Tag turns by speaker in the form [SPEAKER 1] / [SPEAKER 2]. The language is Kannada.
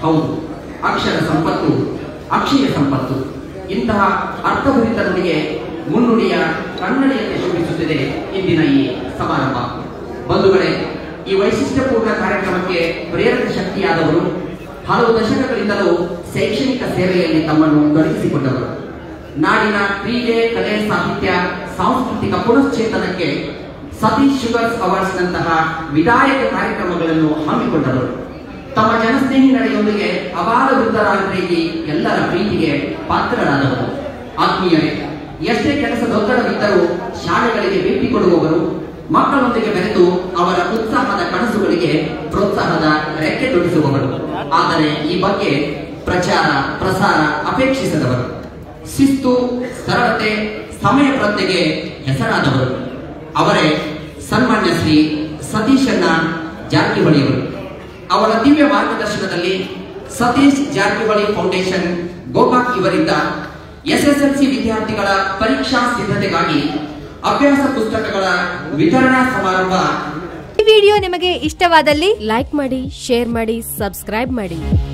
[SPEAKER 1] ಹೌದು ಅಕ್ಷರ ಸಂಪತ್ತು ಅಕ್ಷಯ ಸಂಪತ್ತು ಇಂತಹ ಅರ್ಥಭರಿತ ನುಡಿಗೆ ಮುನ್ನುಡಿಯ ಕನ್ನಡಿಯಂತೆ ಶೋಭಿಸುತ್ತಿದೆ ಇಂದಿನ ಈ ಸಮಾರಂಭ ಬಂಧುಗಳೇ ಈ ವೈಶಿಷ್ಟ್ಯಪೂರ್ಣ ಕಾರ್ಯಕ್ರಮಕ್ಕೆ ಪ್ರೇರಕ ಶಕ್ತಿಯಾದವರು ಹಲವು ದಶಕಗಳಿಂದಲೂ ಶೈಕ್ಷಣಿಕ ಸೇವೆಯಲ್ಲಿ ತಮ್ಮನ್ನು ತೊಡಗಿಸಿಕೊಂಡವರು ನಾಡಿನ ಕ್ರೀಡೆ ಕಲೆ ಸಾಹಿತ್ಯ ಸಾಂಸ್ಕೃತಿಕ ಪುನಶ್ಚೇತನಕ್ಕೆ ಸತೀಶ್ ಶುಗರ್ಸ್ ಅವಾರ್ಡ್ಸ್ ನಂತಹ ವಿಧಾಯಕ ಕಾರ್ಯಕ್ರಮಗಳನ್ನು ಹಮ್ಮಿಕೊಂಡವರು ತಮ್ಮ ಜನಸ್ನೇಹಿ ನಡೆಯೊಂದಿಗೆ ಅಪಾರ ವೃದ್ಧರಾಗಿ ಎಲ್ಲರ ಪ್ರೀತಿಗೆ ಪಾತ್ರರಾದವರು ಆತ್ಮೀಯರೇ ಎಷ್ಟೇ ಕೆಲಸದೊತ್ತಡವಿದ್ದರೂ ಶಾಲೆಗಳಿಗೆ ಭೇಟಿ ಕೊಡುವವರು ಮಕ್ಕಳೊಂದಿಗೆ ಬೆರೆತು ಅವರ ಉತ್ಸಾಹದ ಕನಸುಗಳಿಗೆ ಪ್ರೋತ್ಸಾಹದ ರೆಕ್ಕೆ ತೊಡಿಸುವವರು ಆದರೆ ಈ ಬಗ್ಗೆ ಪ್ರಚಾರ ಪ್ರಸಾರ ಅಪೇಕ್ಷಿಸದವರು ಶಿಸ್ತು ಸರಳತೆ ಸಮಯ ಪ್ರಜ್ಞೆಗೆ ಹೆಸರಾದವರು ಅವರೇ ಸನ್ಮಾನ್ಯ ಶ್ರೀ ಸತೀಶಣ್ಣ ಜಾರಕಿಹೊಳಿಯವರು ಅವರ ದಿವ್ಯ ಮಾರ್ಗದರ್ಶನದಲ್ಲಿ ಸತೀಶ್ ಜಾರಕಿಹೊಳಿ ಫೌಂಡೇಶನ್ ಗೋಕಾಕ್ ಇವರಿಂದ ಎಸ್ಎಸ್ಎಲ್ಸಿ ವಿದ್ಯಾರ್ಥಿಗಳ ಪರೀಕ್ಷಾ ಸಿದ್ಧತೆಗಾಗಿ ಅಭ್ಯಾಸ ಪುಸ್ತಕಗಳ ವಿತರಣಾ ಸಮಾರಂಭ
[SPEAKER 2] ಈ ವಿಡಿಯೋ ನಿಮಗೆ ಇಷ್ಟವಾದಲ್ಲಿ ಲೈಕ್ ಮಾಡಿ ಶೇರ್ ಮಾಡಿ ಸಬ್ಸ್ಕ್ರೈಬ್ ಮಾಡಿ